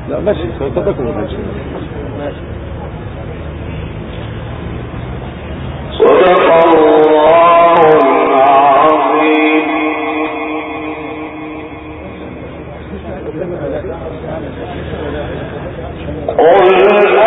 لا ماشي صدقوا ماشي ماشي صدق الله العظيم قل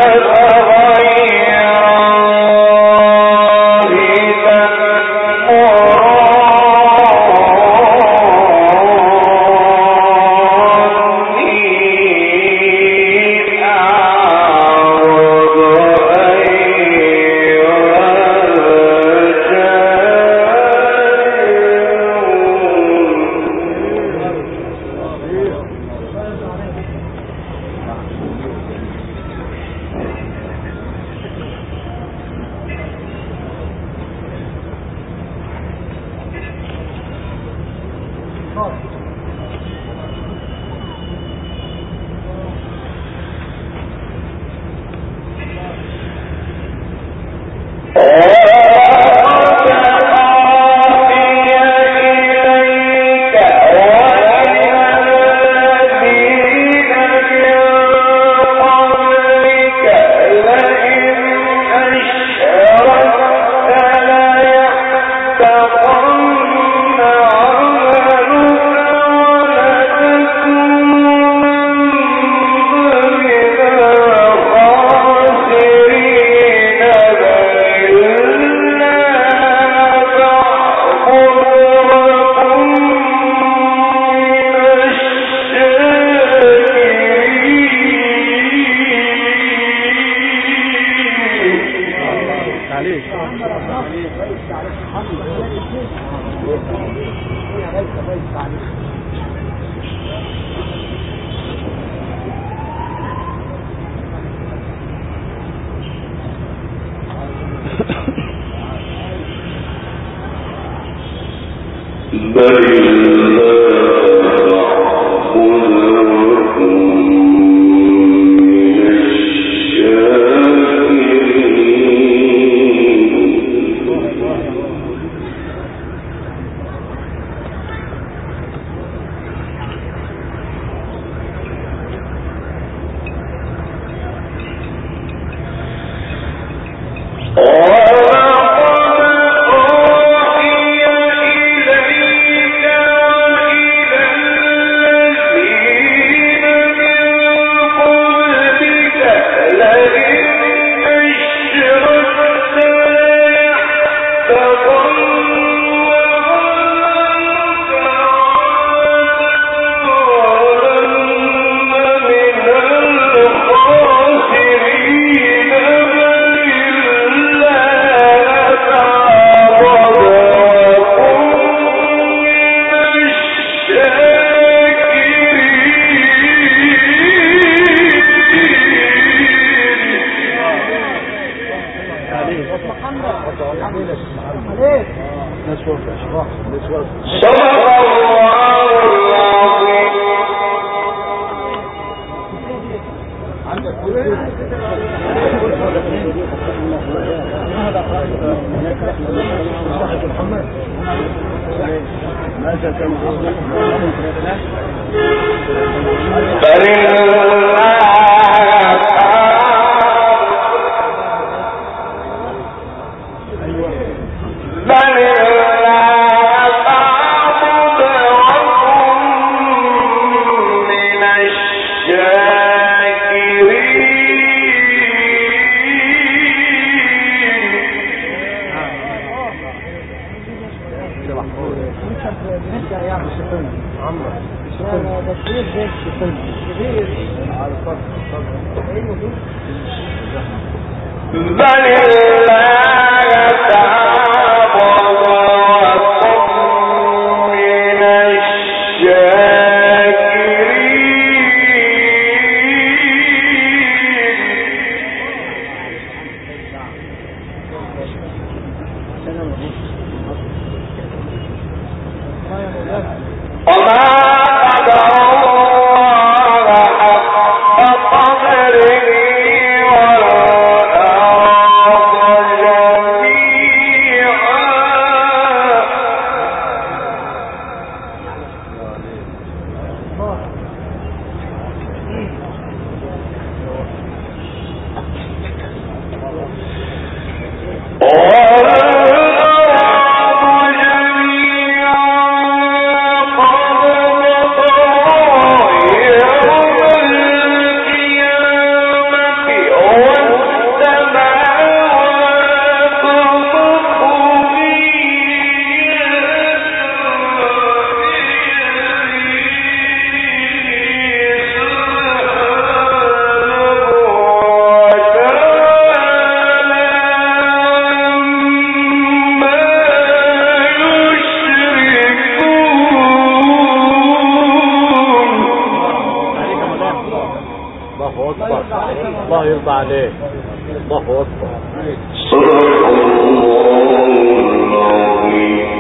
الله اكبر الله يرضى عليك الله اكبر صدق الله العظيم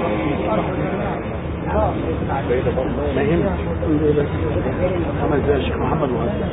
ما يهمك خمس دقايق الشيخ محمد وهذا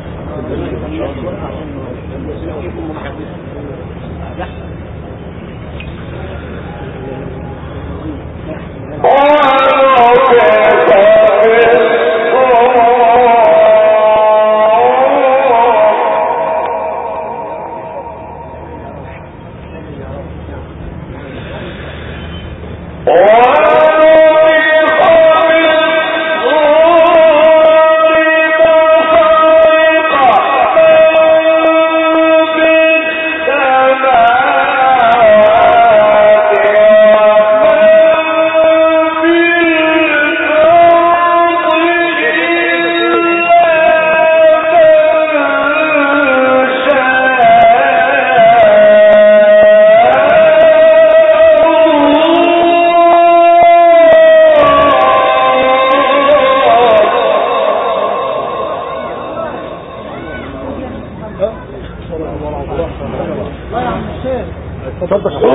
اتفضل صدق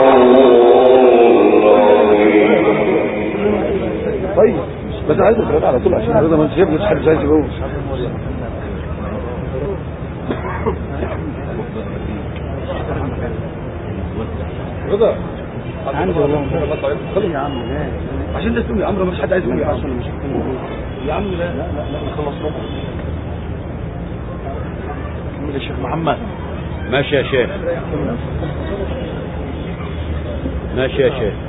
الله العظيم طيب بس عايز اتفرج على طول عشان الرضا ما انت شايف مش حد عايز يجوز رضا عندي والله خلي يا عم عشان ده تقول يا عم مش حد عايز يقول يا عم مش يا عم لا لا لا خلص بكره كمل يا شيخ محمد ماشي يا شيخ ماشي يا شيخ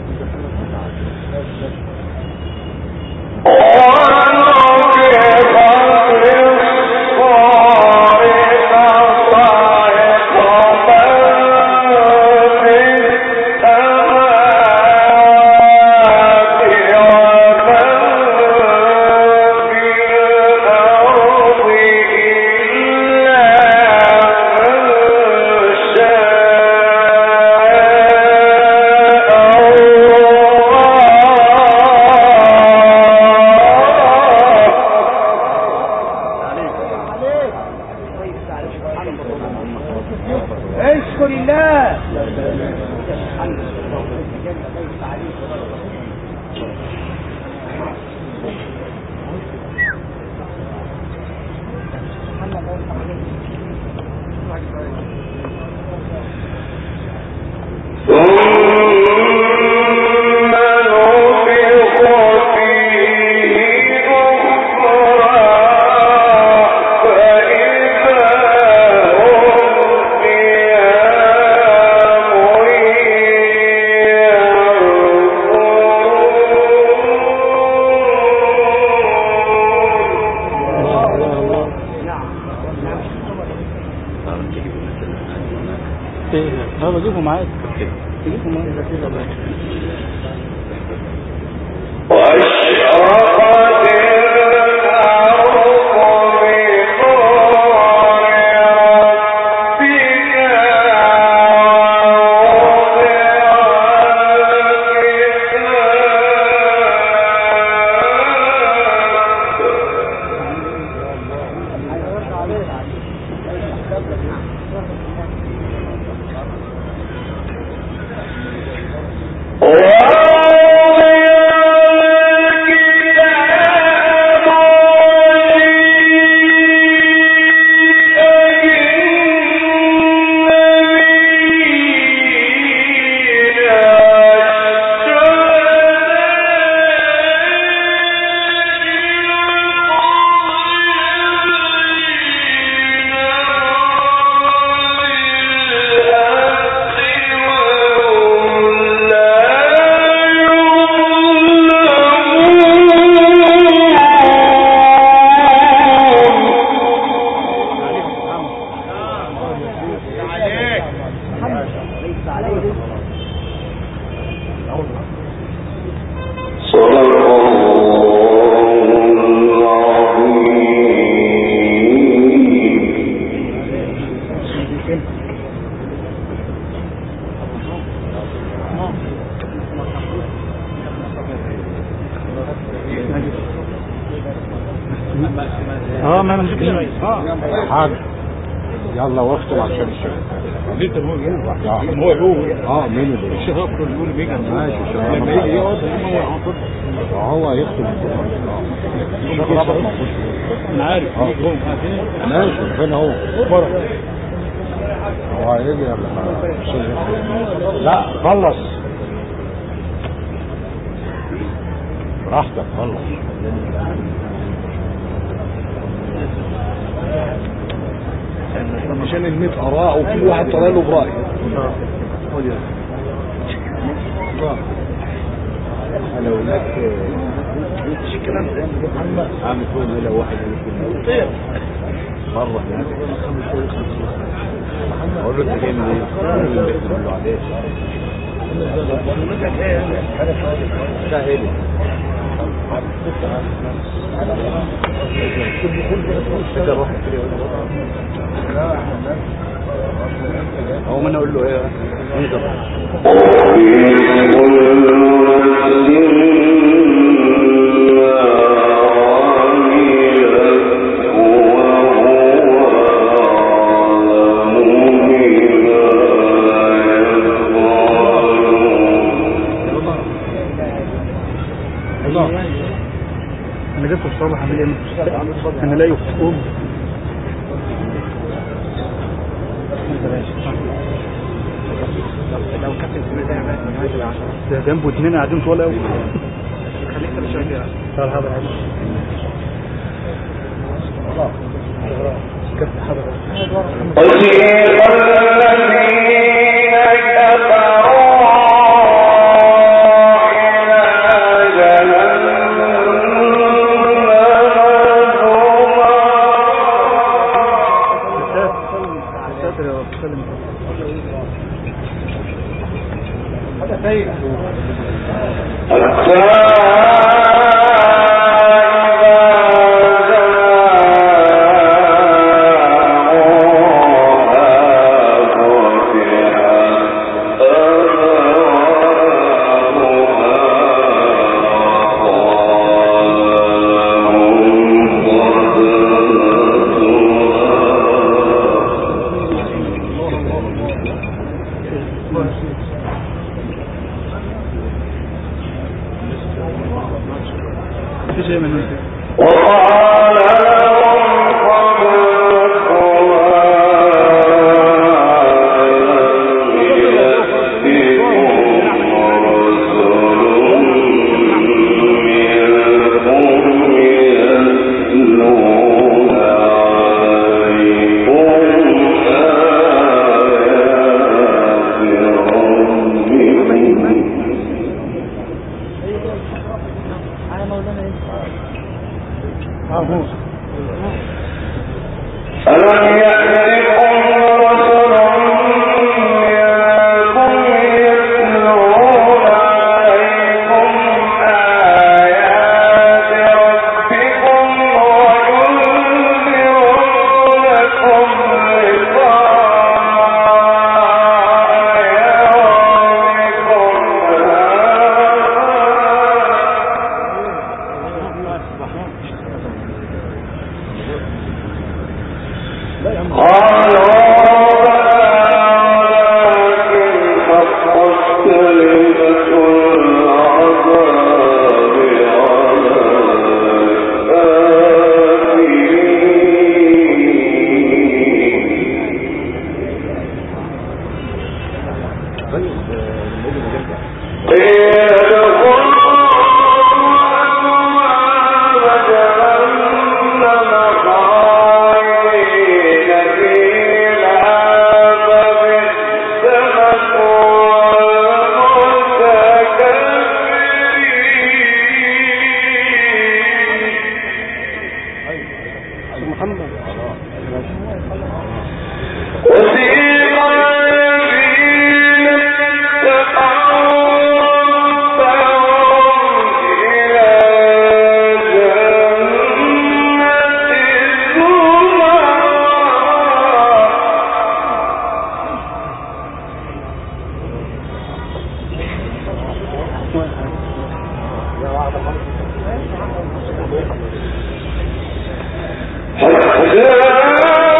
اشكر الله ثم نفخ فيه أخرى فإذا هم قيام ينظرون انا بجيبه معاك وأشرقت الأرض بنور ربها ووضع الكتاب حاج يلا واختم عشان الشيخ انت هو آه. هو يقول اه مين اللي الشيخ اكتر يقول بيجي ماشي الشيخ لما يجي يقعد هو يعطل هو يختم الشيخ رفع المفروض. انا عارف آه. يجي هو عارفين ماشي فين هو بره هو هيجي ولا ما- الشيخ يختم. لا خلص براحتك خلص عشان الميت اراء وكل واحد طلع له براي انا اقول لك مش الكلام ده عامل فوق لو واحد يقول مرة اقول له انت جاي منين؟ يقول له عليه سهل هو ما انا اقول له ايه؟ انظر انا جبت الصبح اعمل ايه انا لا يفتقون لو كابتن سمير ده ده جنبه اتنين قاعدين طوال قوي خليك انت شويه صار هذا كابتن حضرتك وسيق الذين كفروا إلى جهنم زمرا ساتر يا رب سلم حتى في شيء من وقال لهم قبلكم ألم يأتكم رسل منكم يتلون عليكم آيات ربكم وينذرونكم لقاء يومكم هذا وسيق الذين اتقوا ربهم إلى جنة الزمر حتى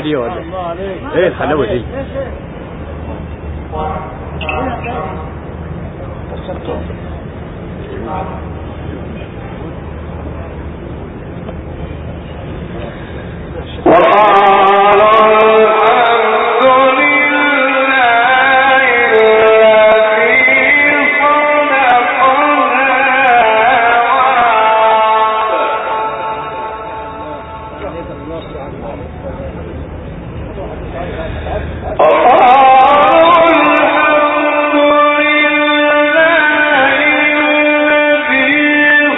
دي ولا ايه الحلاوه دي وقال الحمد لله الذي صدقنا وقالوا الحمد لله الذي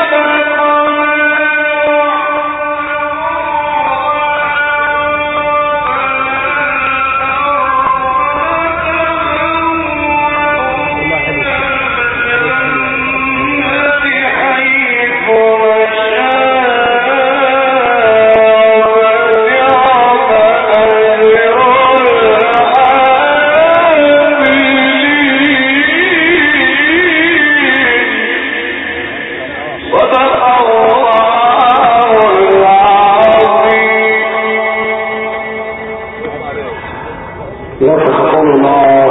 صدق الله العظيم يتقبل الله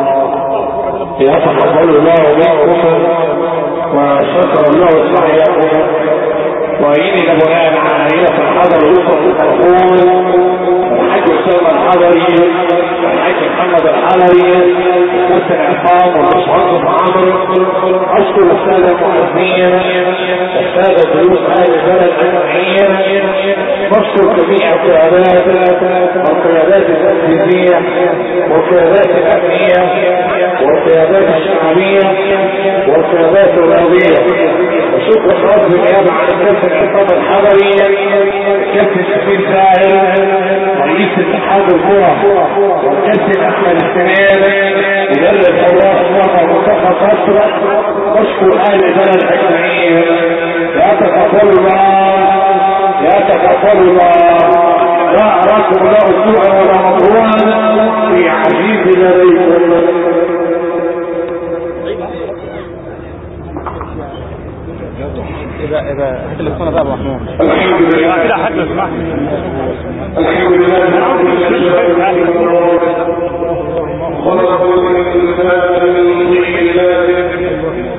يتقبل الله منكم وشكر الله سعيكم وإني لبناء على الحضر يوسف القرآن الحاج أسامة الحضري الحاج محمد الحلبي وقت العقام والمشعر عمرو أشكر السادة المؤمنين السادة ضيوف أهل البلد أجمعين نشكر جميع القيادات والقيادات التنفيذية والقيادات الأمنية والقيادات الشعبية والقيادات الرياضية وشكر خاص بالنيابة عن الكابتن عصام الحضري الكابتن سمير ساهر رئيس اتحاد الكرة والكابتن أحمد السنان مدرب حراس مرمى منتخب مصر نشكر أهل البلد أجمعين يتقبل الله يتقبل الله لا أراكم لا أسوء ولا مطروحا في عزيز لديكم إذا إذا هات الإسطوانة بقى يا أبو محمود الحمد لله كده حد اسمح الحمد لله خلق الإنسان من ضلال